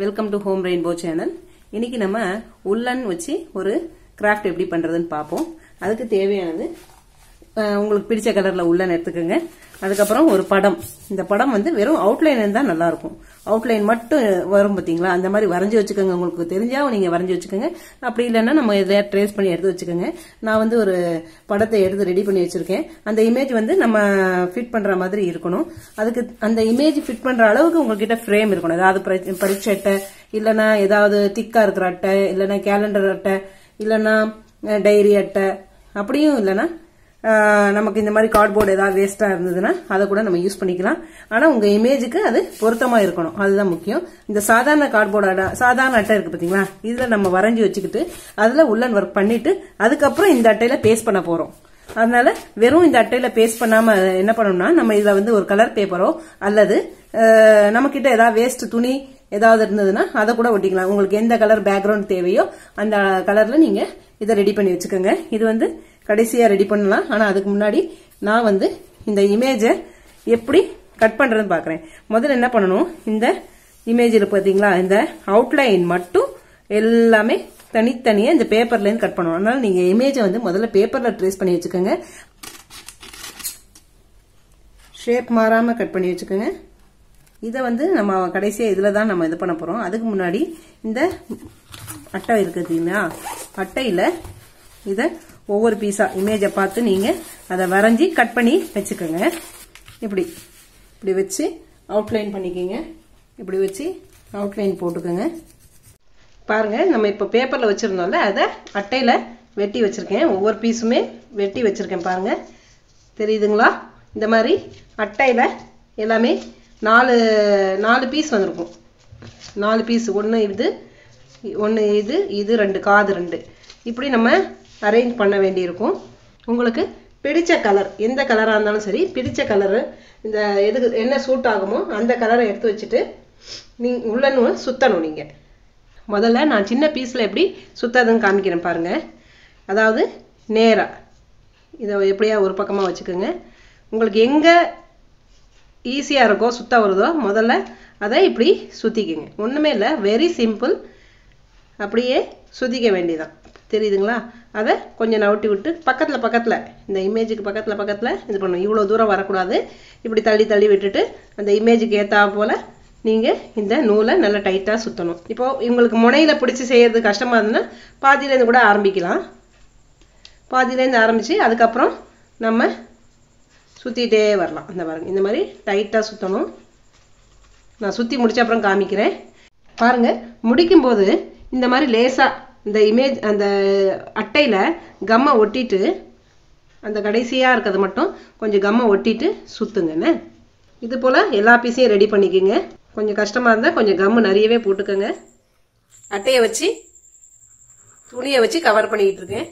welcome to home rainbow channel இன்னைக்கு நம்ம உள்ளன் வச்சு ஒரு கிராஃப்ட் எப்படி பண்றதுன்னு பார்ப்போம் அதுக்கு தேவையானது அஹ், உங்களுக்கு பிடிச்ச கலர்ல உள்ளன் எடுத்துக்கோங்க அதுக்கப்புறம் ஒரு படம் இந்த படம் வந்து வெறும் அவுட்லைன் இருந்தா நல்லா இருக்கும் அவுட்லைன் மட்டும் வரும் பாத்தீங்களா அந்த மாதிரி வரைஞ்சி வச்சுக்கோங்க உங்களுக்கு தெரிஞ்சா நீங்க வரைஞ்சி வச்சுக்கோங்க அப்படி இல்லைன்னா நம்ம இதில் ட்ரேஸ் பண்ணி எடுத்து வச்சுக்கோங்க நான் வந்து ஒரு படத்தை எடுத்து ரெடி பண்ணி வச்சிருக்கேன் அந்த இமேஜ் வந்து நம்ம ஃபிட் பண்ற மாதிரி இருக்கணும் அதுக்கு அந்த இமேஜ் ஃபிட் பண்ற அளவுக்கு உங்ககிட்ட ஃப்ரேம் இருக்கணும் ஏதாவது பரி- பரீட்சை அட்டை இல்லைன்னா ஏதாவது திக்கா இருக்கிற அட்டை இல்லைன்னா கேலண்டர் அட்டை இல்லைன்னா டைரி அட்டை அப்படியும் இல்லைன்னா ஆஹ், நமக்கு இந்த மாதிரி கார்ட்போர்டு ஏதாவது வேஸ்டா இருந்ததுன்னா அதை கூட நம்ம யூஸ் பண்ணிக்கலாம் ஆனா உங்க இமேஜுக்கு அது பொருத்தமா இருக்கணும் அதுதான் முக்கியம் இந்த சாதாரண கார்ட்போர்டு அட்டை சாதாரண அட்டை இருக்கு பாத்தீங்களா இதுல நம்ம வரைஞ்சி வச்சுக்கிட்டு அதுல உள்ளன் ஒர்க் பண்ணிட்டு அதுக்கப்புறம் இந்த அட்டையில பேஸ்ட் பண்ண போறோம் அதனால வெறும் இந்த அட்டையில பேஸ்ட் பண்ணாம என்ன பண்ணணும்னா நம்ம இதுல வந்து ஒரு கலர் பேப்பரோ அல்லது நம்ம கிட்ட ஏதாவது வேஸ்ட் துணி ஏதாவது இருந்ததுன்னா அதை கூட ஒட்டிக்கலாம் உங்களுக்கு எந்த கலர் பேக்ரவுண்ட் தேவையோ அந்த கலர்ல நீங்க இதை ரெடி பண்ணி வச்சுக்கோங்க இது வந்து கடைசியா ரெடி பண்ணலாம் ஆனா அதுக்கு முன்னாடி நான் வந்து இந்த இமேஜை எப்படி கட் பண்றதுன்னு பாக்குறேன் முதல்ல என்ன பண்ணணும் இந்த இமேஜ் இருக்கு பாத்தீங்களா இந்த அவுட்லைன் மட்டும் எல்லாமே தனித்தனியா இந்த பேப்பர்ல இருந்து கட் பண்ணணும் அதனால நீங்க இமேஜை வந்து முதல்ல பேப்பர்ல ட்ரேஸ் பண்ணி வச்சுக்கோங்க ஷேப் மாறாம கட் பண்ணி வச்சுக்கோங்க இதை வந்து நம்ம கடைசியா இதுல தான் நம்ம இது பண்ண போறோம் அதுக்கு முன்னாடி இந்த அட்டை இருக்கு பார்த்தீங்களா அட்டையில இத ஒவ்வொரு பீஸா இமேஜை பார்த்து நீங்க அதை வரைஞ்சி கட் பண்ணி வச்சுக்கோங்க இப்படி இப்படி வச்சு அவுட்லைன் பண்ணிக்கோங்க இப்படி வச்சு அவுட்லைன் போட்டுக்கோங்க பாருங்க நம்ம இப்போ பேப்பர்ல வச்சிருந்தோம்ல அதை அட்டையில வெட்டி வச்சிருக்கேன் ஒவ்வொரு பீஸுமே வெட்டி வச்சிருக்கேன் பாருங்க தெரியுதுங்களா இந்த மாதிரி அட்டையில எல்லாமே நாலு நாலு பீஸ் வந்திருக்கும் நாலு பீஸ் ஒன்று இது ஒன்று இது இது ரெண்டு காது ரெண்டு இப்படி நம்ம அரேஞ்ச் பண்ண வேண்டியிருக்கும் உங்களுக்கு பிடிச்ச கலர் எந்த கலராக இருந்தாலும் சரி பிடிச்ச கலரு இந்த எதுக்கு என்ன சூட் ஆகுமோ அந்த கலரை எடுத்து வச்சுட்டு நீ உள்ளன்னு சுத்தணும் நீங்கள் முதல்ல நான் சின்ன பீஸில் எப்படி சுத்தாதுன்னு காமிக்கிறேன் பாருங்க அதாவது நேரா இதை எப்படியா ஒரு பக்கமாக வச்சுக்கோங்க உங்களுக்கு எங்கே ஈஸியாக இருக்கோ சுத்த வருதோ முதல்ல அதை இப்படி சுற்றிக்குங்க ஒன்றுமே இல்லை வெரி சிம்பிள் அப்படியே சுத்திக்க வேண்டியதான் தெரியுதுங்களா அதை கொஞ்சம் நவுட்டி விட்டு பக்கத்தில் பக்கத்தில் இந்த இமேஜுக்கு பக்கத்தில் பக்கத்தில் இது பண்ணணும் இவ்வளோ தூரம் வரக்கூடாது இப்படி தள்ளி தள்ளி விட்டுட்டு அந்த இமேஜுக்கு ஏற்றா போல் நீங்கள் இந்த நூலை நல்லா டைட்டாக சுற்றணும் இப்போ உங்களுக்கு முனையில் பிடிச்சி செய்யறது கஷ்டமாக இருந்ததுன்னா பாதியிலேருந்து கூட ஆரம்பிக்கலாம் பாதியிலேருந்து ஆரம்பித்து அதுக்கப்புறம் நம்ம சுற்றிட்டே வரலாம் இந்த பாருங்க இந்த மாதிரி டைட்டாக சுற்றணும் நான் சுற்றி முடிச்ச அப்புறம் காமிக்கிறேன் பாருங்க முடிக்கும்போது இந்த மாதிரி லேசாக இந்த இமேஜ் அந்த அட்டையில் கம்மை ஒட்டிட்டு அந்த கடைசியாக இருக்கிறது மட்டும் கொஞ்சம் கம்மை ஒட்டிட்டு சுற்றுங்கண்ணே இது போல் எல்லா பீஸையும் ரெடி பண்ணிக்கோங்க கொஞ்சம் கஷ்டமாக இருந்தால் கொஞ்சம் கம்மு நிறையவே போட்டுக்கோங்க அட்டையை வச்சு துணியை வச்சு கவர் பண்ணிக்கிட்டு இருக்கேன்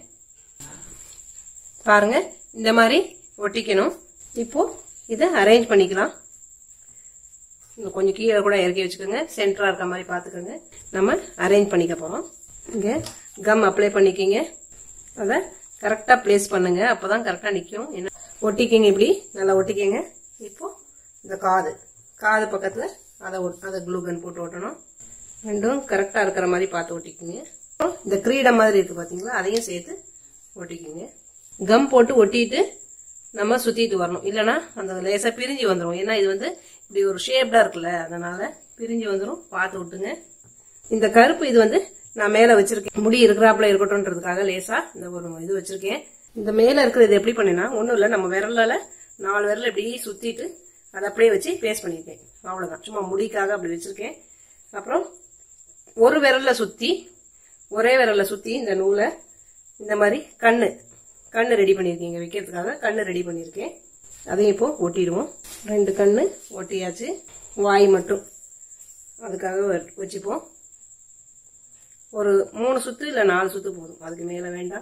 பாருங்க இந்த மாதிரி ஒட்டிக்கணும் இப்போ இதை அரேஞ்ச் பண்ணிக்கலாம் இன்னும் கொஞ்சம் கீழே கூட இறக்கி வச்சுக்கோங்க சென்டரா இருக்க மாதிரி பார்த்துக்கோங்க நம்ம அரேஞ்ச் பண்ணிக்க போறோம் இங்க கம் அப்ளை பண்ணிக்கிங்க அதை கரெக்டா பிளேஸ் பண்ணுங்க அப்பதான் கரெக்டா நிக்கும் என்ன ஒட்டிக்கிங்க இப்படி நல்லா ஒட்டிக்கிங்க இப்போ இந்த காது காது பக்கத்துல அதை ஒட்- அதை க்ளூகன் போட்டு ஒட்டணும் ரெண்டும் கரெக்டா இருக்கிற மாதிரி பார்த்து ஒட்டிக்கிங்க அப்புறம் இந்த கிரீடம் மாதிரி இருக்கு பாத்தீங்களா அதையும் சேர்த்து ஒட்டிக்கிங்க கம் போட்டு ஒட்டிட்டு நம்ம சுத்திட்டு வரணும் இல்லனா அந்த லேசா பிரிஞ்சு வந்துரும் ஏன்னா இது வந்து இப்படி ஒரு ஷேப்டா இருக்குல்ல அதனால பிரிஞ்சு வந்துரும் பார்த்து விட்டுங்க இந்த கருப்பு இது வந்து நான் மேல வச்சிருக்கேன் முடி இருக்கிறாப்புல இருக்கட்டும்ன்றதுக்காக லேசா இந்த ஒரு இது வச்சிருக்கேன் இந்த மேல இருக்கிறது எப்படி பண்ணேன்னா ஒண்ணும் இல்ல நம்ம விரலால நாலு விரல் இப்படி சுத்திட்டு அதை அப்படியே வச்சு பேஸ்ட் பண்ணிருக்கேன் அவ்வளவுதான் சும்மா முடிக்காக அப்படி வச்சிருக்கேன் அப்புறம் ஒரு விரல்ல சுத்தி ஒரே விரல்ல சுத்தி இந்த நூலை இந்த மாதிரி கண்ணு கண்ணு ரெடி பண்ணியிருக்கீங்க வைக்கிறதுக்காக கண்ணு ரெடி பண்ணியிருக்கேன் அதையும் இப்போ ஒட்டிடுவோம் ரெண்டு கண்ணு ஒட்டியாச்சு வாய் மட்டும் அதுக்காக வ- வச்சுப்போம் ஒரு மூணு சுத்து இல்ல நாலு சுத்து போதும் அதுக்கு மேல வேண்டாம்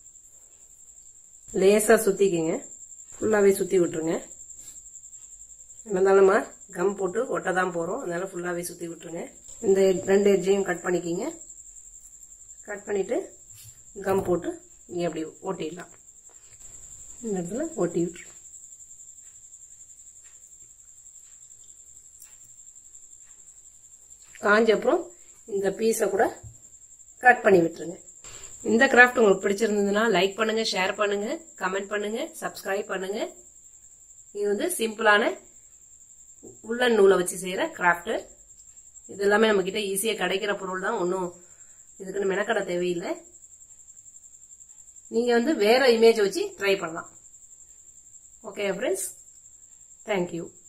லேசா சுத்திக்கிங்க ஃபுல்லாவே சுத்தி விட்டுருங்க இருந்தாலும் நம்ம கம் போட்டு ஒட்ட தான் போறோம் அதனால ஃபுல்லாவே சுத்தி விட்டுருங்க இந்த ரெண்டு எட்ஜையும் கட் பண்ணிக்கிங்க கட் பண்ணிட்டு கம் போட்டு இங்கே அப்படி ஒட்டிடலாம் இந்த இடத்துல ஒட்டி விட்டுரு காஞ்ச அப்புறம் இந்த பீஸை கூட கட் பண்ணி விட்டுருங்க இந்த கிராஃப்ட் உங்களுக்கு பிடிச்சிருந்ததுன்னா லைக் பண்ணுங்க ஷேர் பண்ணுங்க கமெண்ட் பண்ணுங்க சப்ஸ்கிரைப் பண்ணுங்க இது வந்து சிம்பிளான உள்ளன் நூலை வச்சு செய்யற கிராஃப்ட் இது எல்லாமே நம்ம கிட்ட ஈஸியா கிடைக்கிற பொருள் தான் ஒன்றும் இதுக்குன்னு மெனக்கடை தேவையில்லை நீங்க வந்து வேற இமேஜ் வச்சு ட்ரை பண்ணலாம் ஓகே ஃப்ரெண்ட்ஸ் தேங்க்யூ